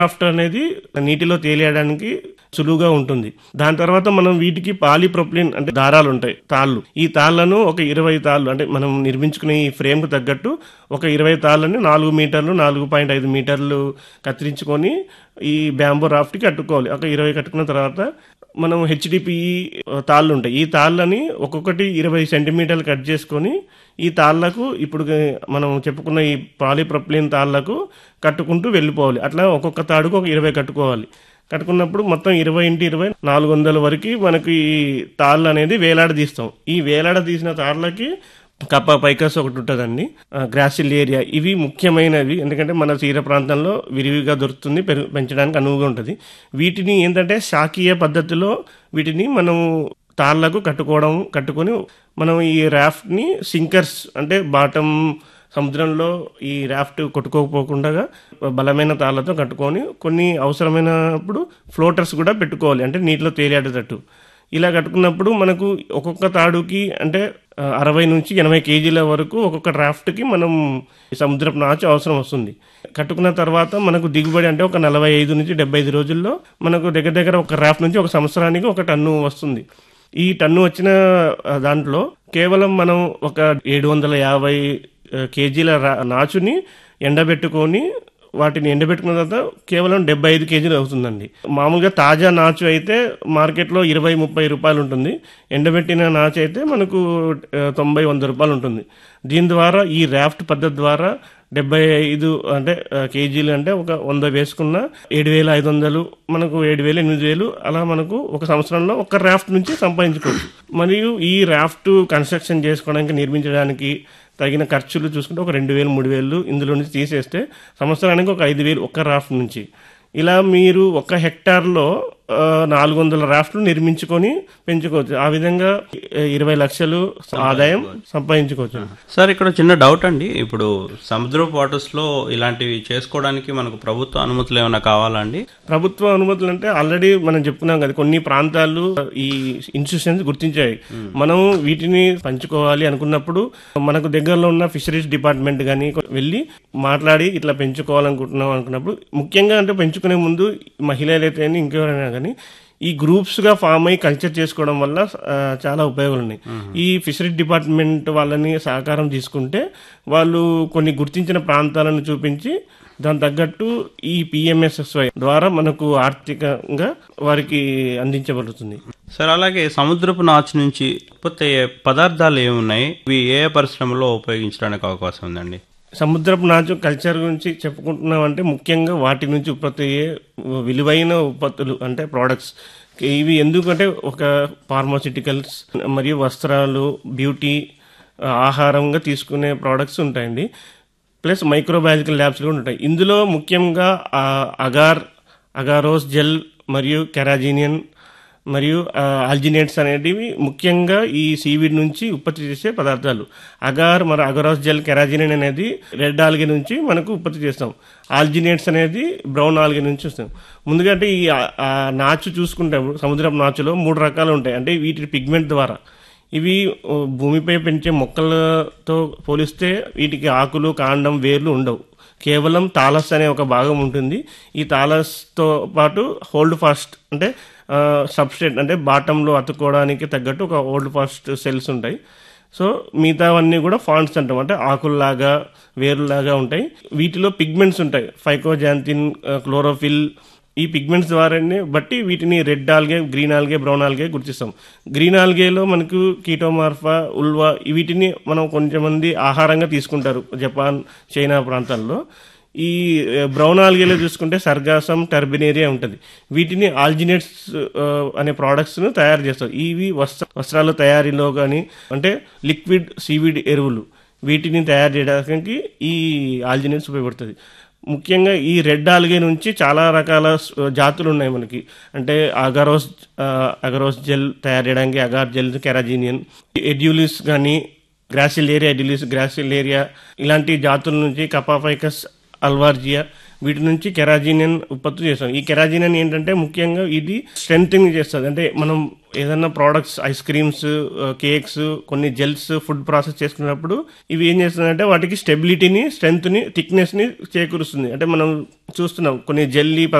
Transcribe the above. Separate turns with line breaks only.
craft అనేది నీటిలో తేలియడానికి సులువుగా ఉంటుంది దాని తర్వాత మనం వీటికి పాలీప్రొప్లిన్ అంటే దారాలు ఉంటాయి తాళ్ళు ఈ తాళ్లను ఒక ఇరవై తాళ్ళు అంటే మనం నిర్మించుకునే ఈ ఫ్రేమ్కు తగ్గట్టు ఒక ఇరవై తాళ్ళని నాలుగు మీటర్లు నాలుగు పాయింట్ ఐదు మీటర్లు కత్తిరించుకొని ఈ బ్యాంబో రాఫ్ట్కి కట్టుకోవాలి ఒక ఇరవై కట్టుకున్న తర్వాత మనం హెచ్డిపిఈ తాళ్ళు ఉంటాయి ఈ తాళ్ళని ఒక్కొక్కటి ఇరవై సెంటీమీటర్లు కట్ చేసుకొని ఈ తాళ్ళకు ఇప్పుడు మనం చెప్పుకున్న ఈ పాలీప్రొప్లిన్ తాళ్ళకు కట్టుకుంటూ వెళ్ళిపోవాలి అట్లా ఒక్కొక్క తాడుకు ఒక ఇరవై కట్టుకోవాలి కట్టుకున్నప్పుడు మొత్తం ఇరవై ఇంటి ఇరవై నాలుగు వందల వరకు మనకి ఈ తాళ్ళు అనేది వేలాడదీస్తాం ఈ వేలాడదీసిన తాళ్ళకి కప్ప పైకస్ ఒకటి ఉంటుందండి గ్రాసిల్ ఏరియా ఇవి ముఖ్యమైనవి ఎందుకంటే మన తీర ప్రాంతంలో విరివిగా దొరుకుతుంది పెరుగు పెంచడానికి అనువుగా ఉంటుంది వీటిని ఏంటంటే శాకీయ పద్ధతిలో వీటిని మనం తాళ్లకు కట్టుకోవడం కట్టుకొని మనం ఈ రాఫ్ట్ని సింకర్స్ అంటే బాటమ్ సముద్రంలో ఈ రాఫ్ట్ కొట్టుకోకపోకుండా బలమైన తాళ్ళతో కట్టుకొని కొన్ని అవసరమైనప్పుడు ఫ్లోటర్స్ కూడా పెట్టుకోవాలి అంటే నీటిలో తేలియాడేటట్టు ఇలా కట్టుకున్నప్పుడు మనకు ఒక్కొక్క తాడుకి అంటే ఆ, అరవై నుంచి ఎనభై కేజీల వరకు ఒక్కొక్క డ్రాఫ్ట్కి మనం ఈ సముద్రపు నాచు అవసరం వస్తుంది కట్టుకున్న తర్వాత మనకు దిగుబడి అంటే ఒక నలభై ఐదు నుంచి డెబ్బై ఐదు రోజుల్లో మనకు దగ్గర దగ్గర ఒక రాఫ్ట్ నుంచి ఒక సంవత్సరానికి ఒక టన్ను వస్తుంది ఈ టన్ను వచ్చిన ఆ, దాంట్లో కేవలం మనం ఒక ఏడు వందల యాభై ఆ, కేజీల రా- నాచుని ఎండబెట్టుకొని వాటిని ఎండబెట్టుకున్న తర్వాత కేవలం డెబ్బై ఐదు కేజీలు అవుతుందండి మామూలుగా తాజా నాచు అయితే మార్కెట్లో ఇరవై ముప్పై రూపాయలు ఉంటుంది ఎండబెట్టిన నాచు అయితే మనకు ఆ, తొంభై వంద రూపాయలు ఉంటుంది దీని ద్వారా ఈ రాఫ్ట్ పద్ధతి ద్వారా డెబ్బై ఐదు అంటే ఆ, కేజీలు అంటే ఒక వంద వేసుకున్న ఏడు వేల ఐదు వందలు మనకు ఏడు వేలు ఎనిమిది వేలు అలా మనకు ఒక సంవత్సరంలో ఒక రాఫ్ట్ నుంచి సంపాదించుకోవచ్చు మరియు ఈ రాఫ్ట్ కన్స్ట్రక్షన్ చేసుకోవడానికి నిర్మించడానికి తగిన ఖర్చులు చూసుకుంటే ఒక రెండు వేలు మూడు వేలు ఇందులో నుంచి తీసేస్తే సంవత్సరానికి ఒక ఐదు వేలు ఒక్క రాఫ్ట్ నుంచి ఇలా మీరు ఒక హెక్టార్లో ఆ, నాలుగు వందల రాఫ్ట్లు నిర్మించుకొని పెంచుకోవచ్చు ఆ విధంగా ఆ, ఇరవై లక్షలు ఆదాయం సంపాదించుకోవచ్చు
సార్ ఇక్కడ చిన్న డౌట్ అండి ఇప్పుడు సముద్రపు వాటర్స్ లో ఇలాంటివి చేసుకోవడానికి మనకు ప్రభుత్వ అనుమతులు ఏమైనా కావాలా అండి
ప్రభుత్వ అనుమతులు అంటే ఆల్రెడీ మనం చెప్పుకున్నాం కదా కొన్ని ప్రాంతాలు ఈ ఇన్స్టిట్యూషన్స్ గుర్తించాయి మనం వీటిని పంచుకోవాలి అనుకున్నప్పుడు మనకు దగ్గరలో ఉన్న ఫిషరీస్ డిపార్ట్మెంట్ కానీ వెళ్ళి మాట్లాడి ఇట్లా పెంచుకోవాలనుకుంటున్నాం అనుకున్నప్పుడు ముఖ్యంగా అంటే పెంచుకునే ముందు మహిళలు అయితే ఇంకెవరైనా కానీ ఈ గ్రూప్స్ గా ఫామ్ అయ్యి కల్చర్ చేసుకోవడం వల్ల ఆ, చాలా ఉపయోగాలు ఉన్నాయి ఈ ఫిషరీ డిపార్ట్మెంట్ వాళ్ళని సహకారం తీసుకుంటే వాళ్ళు కొన్ని గుర్తించిన ప్రాంతాలను చూపించి దాని తగ్గట్టు ఈ పిఎంఎస్ఎస్వై ద్వారా మనకు ఆర్థికంగా వారికి అందించబడుతుంది
సార్ అలాగే సముద్రపు నాచు నుంచి ఉత్పత్తి అయ్యే పదార్థాలు ఏమున్నాయి ఇవి ఏ ఏ పరిశ్రమలో ఉపయోగించడానికి అవకాశం ఉందండి
సముద్రపు నాచు కల్చర్ గురించి చెప్పుకుంటున్నామంటే ముఖ్యంగా వాటి నుంచి ఉత్పత్తి అయ్యే విలువైన ఉత్పత్తులు అంటే ప్రోడక్ట్స్ ఇవి ఎందుకంటే ఒక ఫార్మాసిటికల్స్ మరియు వస్త్రాలు బ్యూటీ ఆహారంగా తీసుకునే ప్రోడక్ట్స్ ఉంటాయండి ప్లస్ మైక్రోబయాలజికల్ ల్యాబ్స్ కూడా ఉంటాయి ఇందులో ముఖ్యంగా ఆ, అగార్ అగారోస్ జెల్ మరియు కెరాజినియన్ మరియు ఆ, ఆల్జినేట్స్ అనేటివి ముఖ్యంగా ఈ సీవీడ్ నుంచి ఉత్పత్తి చేసే పదార్థాలు అగార్ మరి అగరాస్ జెల్ కెరాజినియన్ అనేది రెడ్ ఆల్గే నుంచి మనకు ఉత్పత్తి చేస్తాం ఆల్జినేట్స్ అనేది బ్రౌన్ ఆల్గే నుంచి వస్తాం ముందుగా అంటే ఈ ఆ- ఆ నాచు చూసుకుంటే సముద్రపు నాచులో మూడు రకాలు ఉంటాయి అంటే వీటి పిగ్మెంట్ ద్వారా ఇవి ఓ, భూమిపై పెంచే మొక్కలతో పోలిస్తే వీటికి ఆకులు కాండం వేర్లు ఉండవు కేవలం తాలస్ అనే ఒక భాగం ఉంటుంది ఈ తాలస్తో పాటు హోల్డ్ ఫాస్ట్ అంటే సబ్స్టేట్ అంటే బాటంలో అతుక్కోవడానికి తగ్గట్టు ఒక హోల్డ్ ఫాస్ట్ సెల్స్ ఉంటాయి సో మిగతావన్నీ కూడా ఫాంట్స్ అంటాం అంటే ఆకుల్లాగా వేరులాగా ఉంటాయి వీటిలో పిగ్మెంట్స్ ఉంటాయి ఫైకోజాంతిన్ క్లోరోఫిల్ ఈ పిగ్మెంట్స్ ద్వారానే బట్టి వీటిని red algae green algae brown algae గుర్తిస్తాం గ్రీన్ ఆల్గేలో మనకు కీటోమార్ఫా ఉల్వా వీటిని మనం కొంతమంది ఆహారంగా తీసుకుంటారు జపాన్ చైనా ప్రాంతాల్లో ఈ ఆ, బ్రౌన్ ఆల్గేలో చూసుకుంటే సర్గాసం టర్బినేరియా ఉంటుంది వీటిని ఆల్జినేట్స్ ఆ, అనే ప్రోడక్ట్స్ను తయారు చేస్తారు ఇవి వస్త్ర వస్త్రాల తయారీలో కానీ అంటే లిక్విడ్ సీవిడ్ ఎరువులు వీటిని తయారు చేయడానికి ఈ ఆల్జినేట్స్ ఉపయోగపడుతుంది ముఖ్యంగా ఈ రెడ్ ఆల్గే నుంచి చాలా రకాల స్- జాతులు ఉన్నాయి మనకి అంటే అగరోస్ ఆ, అగరోస్ జెల్ తయారు చేయడానికి అగార్ జెల్ కెరాజినియన్ ఎడ్యూలిస్ కానీ గ్రాసిలేరియా ఎడ్యూలిస్ గ్రాసిలేరియా ఇలాంటి జాతుల నుంచి కపాఫైకస్ అల్వార్జియా వీటి నుంచి కెరాజినియన్ ఉత్పత్తి చేస్తాం ఈ కెరాజినియన్ ఏంటంటే ముఖ్యంగా ఇది స్ట్రెంగ్ చేస్తుంది అంటే మనం ఏదైనా ప్రోడక్ట్స్ ఐస్ క్రీమ్స్ కేక్స్ కొన్ని జెల్స్ ఫుడ్ ప్రాసెస్ చేసుకున్నప్పుడు ఇవి ఏం చేస్తుందంటే వాటికి స్టెబిలిటీని స్ట్రెంగ్త్ని థిక్నెస్ని చేకూరుస్తుంది అంటే మనం చూస్తున్నాం కొన్ని జెల్లీ